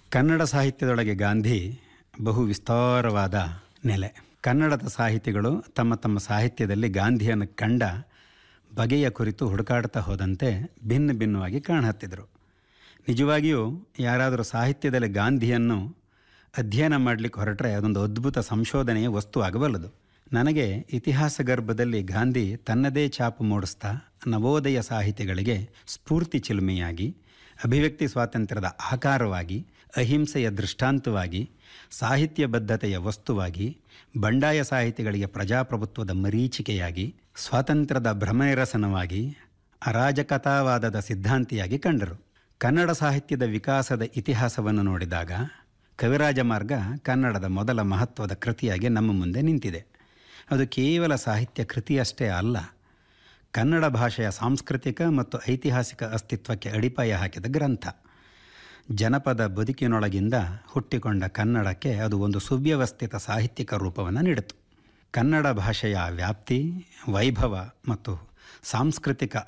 ಕನ್ನಡ ಸಾಹಿತ್ಯದೊಳಗೆ ಗಾಂಧಿ ಬಹು ವಿಸ್ತಾರವಾದ ನೆಲೆ ಕನ್ನಡದ ಸಾಹಿತಿಗಳು ತಮ್ಮ ತಮ್ಮ ಸಾಹಿತ್ಯದಲ್ಲಿ ಗಾಂಧಿಯನ್ನು ಕಂಡ ಬಗೆಯ ಕುರಿತು ಹುಡುಕಾಡ್ತಾ ಹೋದಂತೆ ಭಿನ್ನ ಭಿನ್ನವಾಗಿ ಕಾಣಹತ್ತಿದ್ರು ನಿಜವಾಗಿಯೂ ಯಾರಾದರೂ ಸಾಹಿತ್ಯದಲ್ಲಿ ಗಾಂಧಿಯನ್ನು ಅಧ್ಯಯನ ಮಾಡಲಿಕ್ಕೆ ಹೊರಟ್ರೆ ಅದೊಂದು ಅದ್ಭುತ ಸಂಶೋಧನೆಯ ವಸ್ತು ಆಗಬಲ್ಲದು ನನಗೆ ಇತಿಹಾಸ ಗರ್ಭದಲ್ಲಿ ಗಾಂಧಿ ತನ್ನದೇ ಛಾಪು ಮೂಡಿಸ್ತಾ ನವೋದಯ ಸಾಹಿತಿಗಳಿಗೆ ಸ್ಫೂರ್ತಿ ಚಿಲುಮೆಯಾಗಿ ಅಭಿವ್ಯಕ್ತಿ ಸ್ವಾತಂತ್ರ್ಯದ ಆಕಾರವಾಗಿ ಅಹಿಂಸೆಯ ದೃಷ್ಟಾಂತವಾಗಿ ಸಾಹಿತ್ಯ ಬದ್ಧತೆಯ ವಸ್ತುವಾಗಿ ಬಂಡಾಯ ಸಾಹಿತಿಗಳಿಗೆ ಪ್ರಜಾಪ್ರಭುತ್ವದ ಮರೀಚಿಕೆಯಾಗಿ ಸ್ವಾತಂತ್ರ್ಯದ ಭ್ರಮನಿರಸನವಾಗಿ ಅರಾಜಕತಾವಾದದ ಸಿದ್ಧಾಂತಿಯಾಗಿ ಕಂಡರು ಕನ್ನಡ ಸಾಹಿತ್ಯದ ವಿಕಾಸದ ಇತಿಹಾಸವನ್ನು ನೋಡಿದಾಗ ಕವಿರಾಜ ಮಾರ್ಗ ಕನ್ನಡದ ಮೊದಲ ಮಹತ್ವದ ಕೃತಿಯಾಗಿ ನಮ್ಮ ಮುಂದೆ ನಿಂತಿದೆ ಅದು ಕೇವಲ ಸಾಹಿತ್ಯ ಕೃತಿಯಷ್ಟೇ ಅಲ್ಲ ಕನ್ನಡ ಭಾಷೆಯ ಸಾಂಸ್ಕೃತಿಕ ಮತ್ತು ಐತಿಹಾಸಿಕ ಅಸ್ತಿತ್ವಕ್ಕೆ ಅಡಿಪಾಯ ಹಾಕಿದ ಗ್ರಂಥ ಜನಪದ ಬದುಕಿನೊಳಗಿಂದ ಹುಟ್ಟಿಕೊಂಡ ಕನ್ನಡಕ್ಕೆ ಅದು ಒಂದು ಸುವ್ಯವಸ್ಥಿತ ಸಾಹಿತ್ಯಿಕ ರೂಪವನ್ನು ನೀಡಿತು ಕನ್ನಡ ಭಾಷೆಯ ವ್ಯಾಪ್ತಿ ವೈಭವ ಮತ್ತು ಸಾಂಸ್ಕೃತಿಕ